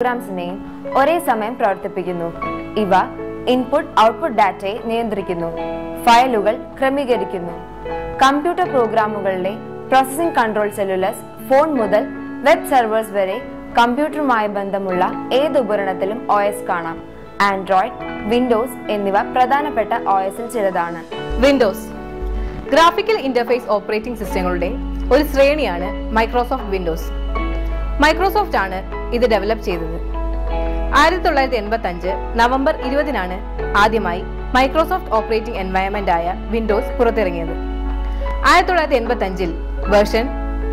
പ്രോഗ്രാംസിനെയും ഒരേ സമയം പ്രവർത്തിപ്പിക്കുന്നു ഇവ ഇൻപുട്ട് ഔട്ട്പുട്ട് ഡാറ്റയെ നിയന്ത്രിക്കുന്നു ഫയലുകൾ ക്രമീകരിക്കുന്നു കമ്പ്യൂട്ടർ പ്രോഗ്രാമുകളിലെ പ്രോസസ്സിംഗ് കൺട്രോൾ സെല്ലുലസ് ഫോൺ മുതൽ വെബ് സെർവേഴ്സ് വരെ കമ്പ്യൂട്ടറുമായി ബന്ധമുള്ള ഏത് ഉപകരണത്തിലും ഒ എസ് കാണാം ആൻഡ്രോയിഡ് വിൻഡോസ് എന്നിവ പ്രധാനപ്പെട്ട ഒ എസിൽ ചിലതാണ് വിൻഡോസ് ഗ്രാഫിക്കൽ ഇന്റർഫേസ് ഓപ്പറേറ്റിംഗ് സിസ്റ്റങ്ങളുടെ ഒരു ശ്രേണിയാണ് മൈക്രോസോഫ്റ്റ് വിൻഡോസ് മൈക്രോസോഫ്റ്റ് ആണ് ഇത് ഡെവലപ്പ് ചെയ്തത് ആയിരത്തി തൊള്ളായിരത്തി എൺപത്തി അഞ്ച് നവംബർ ഇരുപതിനാണ് ആദ്യമായി മൈക്രോസോഫ്റ്റ് ഓപ്പറേറ്റിംഗ് എൻവയൺമെന്റ് ആയ വിൻഡോസ് പുറത്തിറങ്ങിയത് ആയിരത്തി തൊള്ളായിരത്തി എൺപത്തി അഞ്ചിൽ വേർഷൻ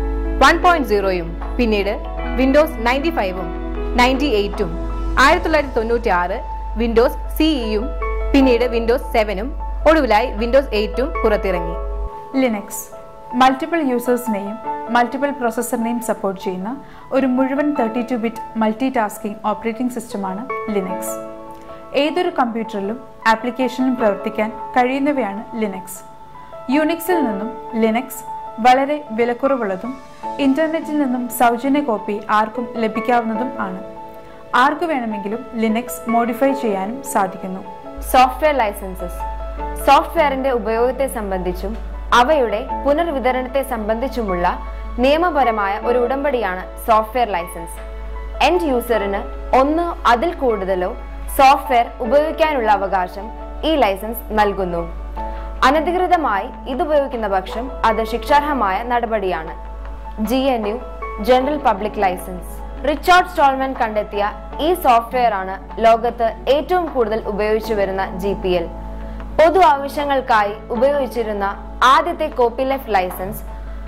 വൺ പോയിന്റ് സീറോയും പിന്നീട് വിൻഡോസ് നയൻറ്റി ഫൈവും നയൻറ്റി എയ്റ്റും ആയിരത്തി തൊള്ളായിരത്തി തൊണ്ണൂറ്റി ആറ് വിൻഡോസ് സിഇയും പിന്നീട് വിൻഡോസ് സെവനും ഒടുവിലായി വിൻഡോസ് എയ്റ്റും പുറത്തിറങ്ങി ലിനക്സ് മൾട്ടിപ്പിൾ യൂസേഴ്സിനെയും മൾട്ടിപ്പിൾ പ്രോസസ്സറിനെയും സപ്പോർട്ട് ചെയ്യുന്ന ഒരു മുഴുവൻ thirty two bit multitasking operating സിസ്റ്റമാണ് ലിനക്സ് ഏതൊരു കമ്പ്യൂട്ടറിലും ആപ്ലിക്കേഷനിലും പ്രവർത്തിക്കാൻ കഴിയുന്നവയാണ് ലിനക്സ് യൂണിക്സിൽ നിന്നും ലിനക്സ് വളരെ വിലക്കുറവുള്ളതും ഇന്റർനെറ്റിൽ നിന്നും സൗജന്യ കോപ്പി ആർക്കും ലഭിക്കാവുന്നതും ആണ് ആർക്കു വേണമെങ്കിലും ലിനക്സ് മോഡിഫൈ ചെയ്യാനും സാധിക്കുന്നു സോഫ്റ്റ്വെയർ ലൈസൻസസ് സോഫ്റ്റ്വെയറിന്റെ ഉപയോഗത്തെ സംബന്ധിച്ചും അവയുടെ പുനർവിതരണത്തെ സംബന്ധിച്ചുമുള്ള നിയമപരമായ ഒരു ഉടമ്പടിയാണ് സോഫ്റ്റ്വെയർ ലൈസൻസ് എൻഡ് യൂസറിന് ഒന്നോ അതിൽ കൂടുതലോ സോഫ്റ്റ്വെയർ ഉപയോഗിക്കാനുള്ള അവകാശം ഈ ലൈസൻസ് നൽകുന്നു അനധികൃതമായി ഇത് ഉപയോഗിക്കുന്ന പക്ഷം അത് ശിക്ഷാർഹമായ നടപടിയാണ് G N U general public license Richard Stallman കണ്ടെത്തിയ ഈ സോഫ്റ്റ്വെയർ ആണ് ലോകത്ത് ഏറ്റവും കൂടുതൽ ഉപയോഗിച്ചു വരുന്ന ജി പി എൽ പൊതു ആവശ്യങ്ങൾക്കായി ഉപയോഗിച്ചിരുന്ന ആദ്യത്തെ കോപ്പി ലെഫ് ലൈസൻസ്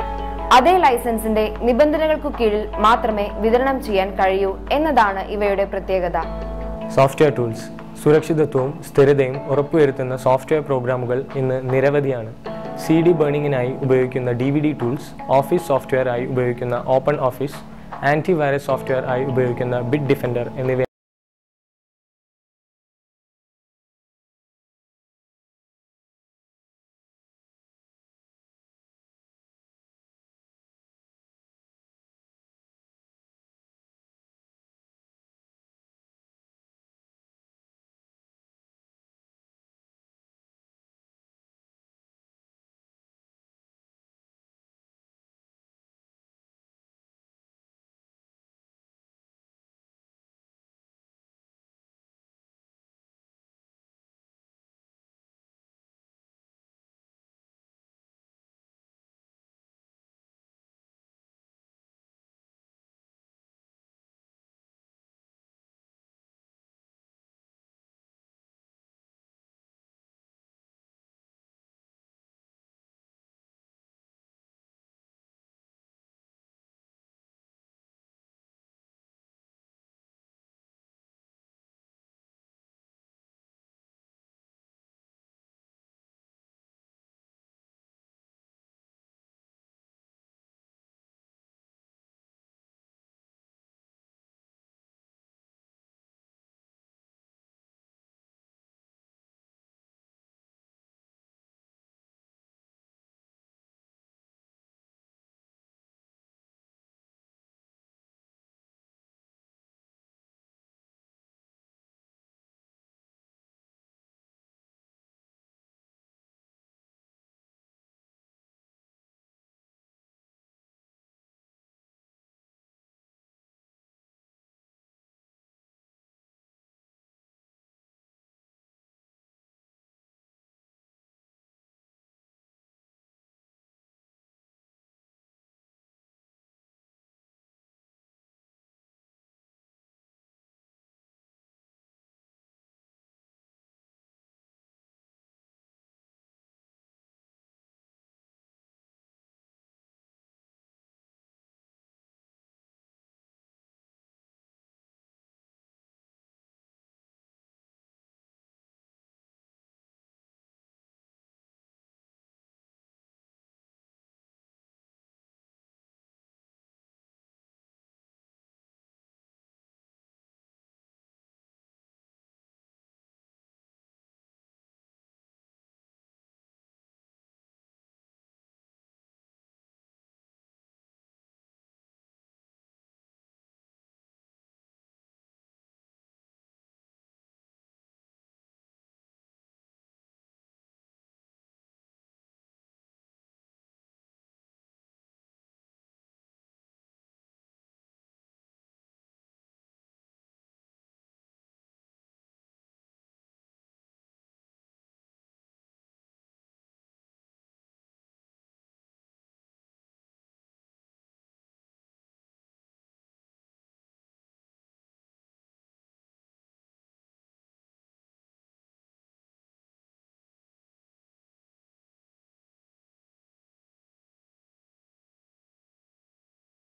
അതേ ലൈസൻസിന്റെ നിബന്ധനകൾക്കു കീഴിൽ മാത്രമേ വിതരണം ചെയ്യാൻ കഴിയൂ എന്നതാണ് ഇവയുടെ പ്രത്യേകത സോഫ്റ്റ്വെയർ ടൂൾസ് സുരക്ഷിതത്വവും സ്ഥിരതയും ഉറപ്പുവരുത്തുന്ന സോഫ്റ്റ്വെയർ പ്രോഗ്രാമുകൾ ഇന്ന് നിരവധിയാണ് സി ഡി ബേണിങ്ങിനായി ഉപയോഗിക്കുന്ന D V D tools office software ആയി ഉപയോഗിക്കുന്ന ഓപ്പൺ ഓഫീസ് ആൻറ്റിവൈറസ് സോഫ്റ്റ്വെയർ ആയി ഉപയോഗിക്കുന്ന ബിറ്റ് ഡിഫൻഡർ എന്നിവ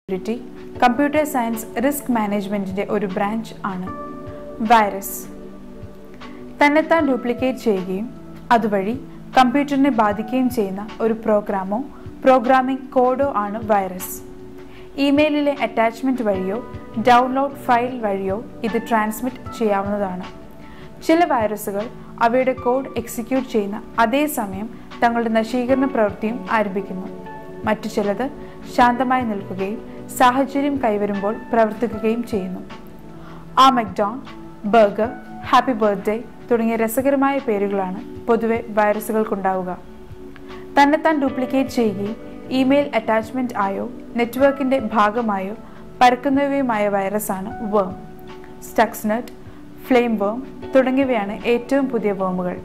സെക്യൂരിറ്റി കമ്പ്യൂട്ടർ സയൻസ് റിസ്ക് മാനേജ്മെന്റിന്റെ ഒരു ബ്രാഞ്ച് ആണ് വൈറസ് തന്നെത്താൻ ഡ്യൂപ്ലിക്കേറ്റ് ചെയ്യുകയും അതുവഴി കമ്പ്യൂട്ടറിനെ ബാധിക്കുകയും ചെയ്യുന്ന ഒരു പ്രോഗ്രാമോ പ്രോഗ്രാമിംഗ് കോഡോ ആണ് വൈറസ് ഇമെയിലിലെ അറ്റാച്ച്മെന്റ് വഴിയോ ഡൗൺലോഡ് ഫയൽ വഴിയോ ഇത് ട്രാൻസ്മിറ്റ് ചെയ്യാവുന്നതാണ് ചില വൈറസുകൾ അവയുടെ കോഡ് എക്സിക്യൂട്ട് ചെയ്യുന്ന അതേ സമയം തങ്ങളുടെ നശീകരണ പ്രവൃത്തിയും ആരംഭിക്കുന്നു മറ്റു ചിലത് ശാന്തമായി നിൽക്കുകയും സാഹചര്യം കൈവരുമ്പോൾ പ്രവർത്തിക്കുകയും ചെയ്യുന്നു ആമക്ഡോൺ ബർഗർ ഹാപ്പി ബർത്ത്ഡേ തുടങ്ങിയ രസകരമായ പേരുകളാണ് പൊതുവെ വൈറസുകൾക്കുണ്ടാവുക തന്നെത്താൻ ഡ്യൂപ്ലിക്കേറ്റ് ചെയ്യുകയും ഇമെയിൽ അറ്റാച്ച്മെന്റ് ആയോ നെറ്റ്വർക്കിന്റെ ഭാഗമായോ പരക്കുന്നവയുമായ വൈറസാണ് വേം സ്റ്റക്സ്നട്ട് ഫ്ലെയിം വേം തുടങ്ങിയവയാണ് ഏറ്റവും പുതിയ വേമുകൾ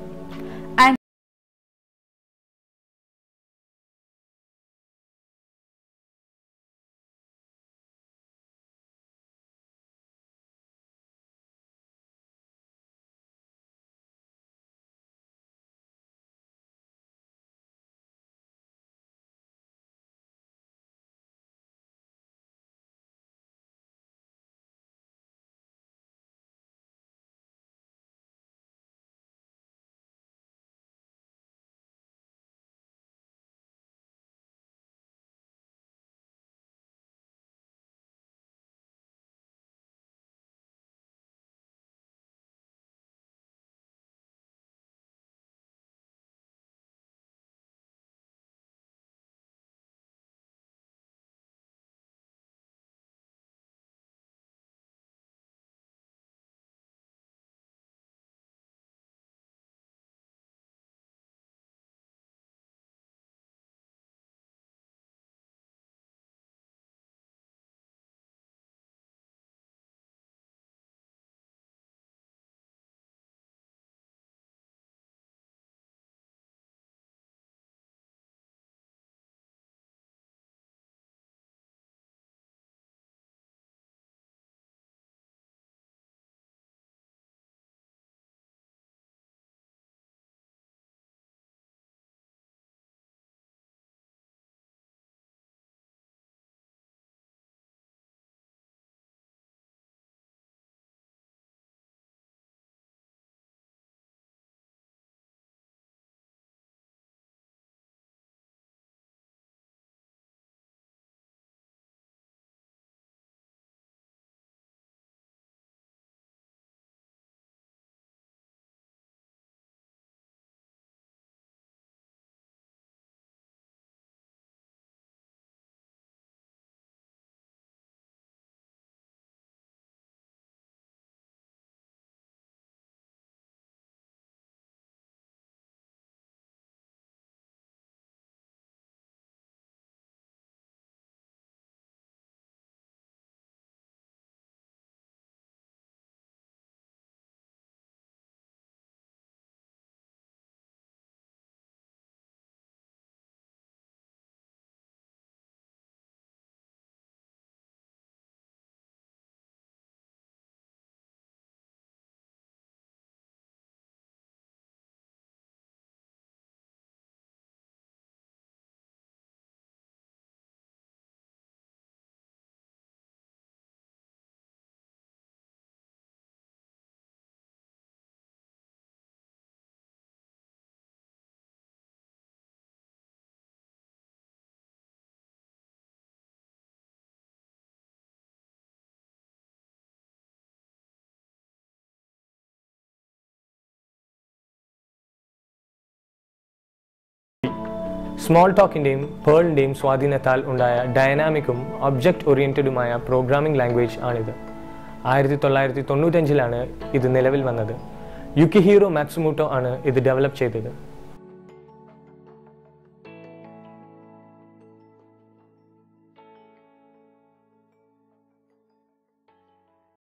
സ്മോൾ ടോക്കിൻ്റെയും പേളിൻ്റെയും സ്വാധീനത്താൽ ഉണ്ടായ ഡയനാമിക്കും ഒബ്ജക്റ്റ് ഓറിയൻറ്റഡുമായ പ്രോഗ്രാമിംഗ് ലാംഗ്വേജ് ആണിത് ആയിരത്തി തൊള്ളായിരത്തി തൊണ്ണൂറ്റഞ്ചിലാണ് ഇത് നിലവിൽ വന്നത് യുക്കിഹീറോ മാക്സുമൂട്ടോ ആണ് ഇത് ഡെവലപ്പ് ചെയ്തത്